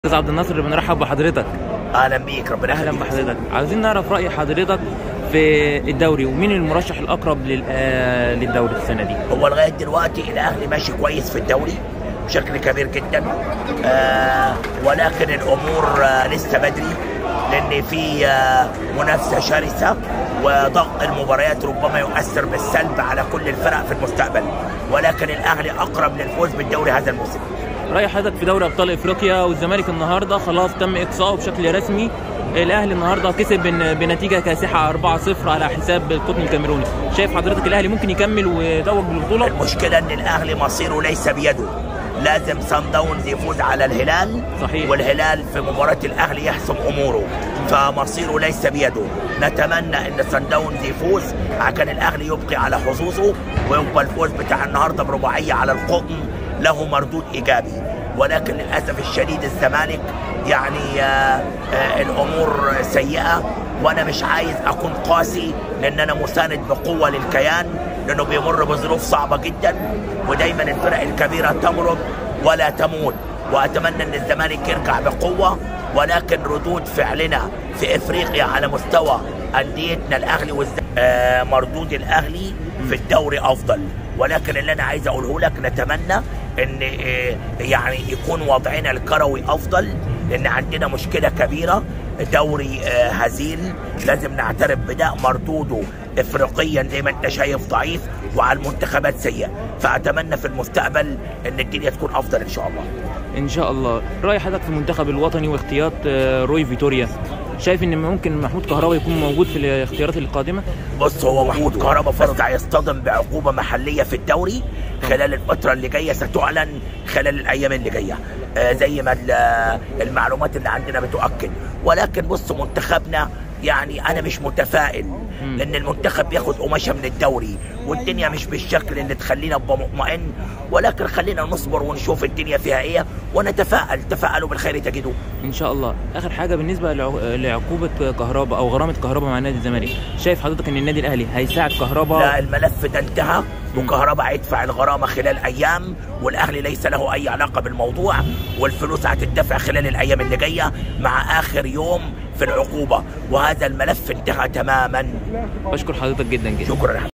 استاذ عبد الناصر بنرحب بحضرتك اهلا بيك ربنا اهلا يخليك. بحضرتك عايزين نعرف راي حضرتك في الدوري ومين المرشح الاقرب لل- آه، للدوري السنه دي هو لغايه دلوقتي الاهلي ماشي كويس في الدوري بشكل كبير جدا آه ولكن الامور آه لسه بدري لان في آه منافسه شرسه وضغط المباريات ربما يؤثر بالسلب على كل الفرق في المستقبل ولكن الاهلي اقرب للفوز بالدوري هذا الموسم راي حضرتك في دوري ابطال افريقيا والزمالك النهارده خلاص تم اقصائه بشكل رسمي الاهلي النهارده كسب بن- بنتيجه كاسحه 4-0 على حساب القطن الكاميروني شايف حضرتك الاهلي ممكن يكمل ويتوج بالبطوله المشكله ان الاهلي مصيره ليس بيده لازم سان داونز يفوز على الهلال صحيح. والهلال في مباراه الاهلي يحسم اموره فمصيره ليس بيده نتمنى ان سان داونز يفوز عشان الاهلي يبقي على حظوظه ويبقى الفوز بتاع النهارده برباعيه على القطن له مردود ايجابي ولكن للاسف الشديد الزمالك يعني آه آه الامور سيئه وانا مش عايز اكون قاسي لان انا مساند بقوه للكيان لانه بيمر بظروف صعبه جدا ودايما الفرق الكبيره تمرض ولا تموت واتمنى ان الزمالك يرجع بقوه ولكن ردود فعلنا في افريقيا على مستوى انديتنا الاهلي والز... آه مردود الاهلي في الدوري افضل ولكن اللي انا عايز اقوله لك نتمنى ان آه يعني يكون وضعنا الكروي افضل لان عندنا مشكله كبيره دوري آه، هزيل لازم نعترف بده مردوده افريقيا زي ما انت شايف ضعيف وعلى المنتخبات سيء فاتمنى في المستقبل ان الدنيا تكون افضل ان شاء الله ان شاء الله راي حضرتك في المنتخب الوطني واختيار آه، روي فيتوريا شايف ان ممكن محمود كهربا يكون موجود في الاختيارات القادمه بص هو محمود كهربا فرصة يصطدم بعقوبة محلية في الدوري خلال الفترة اللي جاية ستعلن خلال الأيام اللي جاية آه زي ما ال- المعلومات اللي عندنا بتؤكد ولكن بص منتخبنا يعني أنا مش متفائل لأن المنتخب بياخد قماشة من الدوري والدنيا مش بالشكل اللي تخلينا ابقى مطمئن ولكن خلينا نصبر ونشوف الدنيا فيها إيه ونتفائل تفائلوا بالخير تجدوه ان شاء الله اخر حاجه بالنسبه لع- لعقوبه كهربا او غرامه كهربا مع نادي الزمالك شايف حضرتك ان النادي الاهلي هيساعد كهربا لا الملف ده انتهى وكهرباء هيدفع الغرامه خلال ايام والاهلي ليس له اي علاقه بالموضوع والفلوس هتدفع خلال الايام اللي جايه مع اخر يوم في العقوبه وهذا الملف انتهى تماما بشكر حضرتك جدا جدا شكرا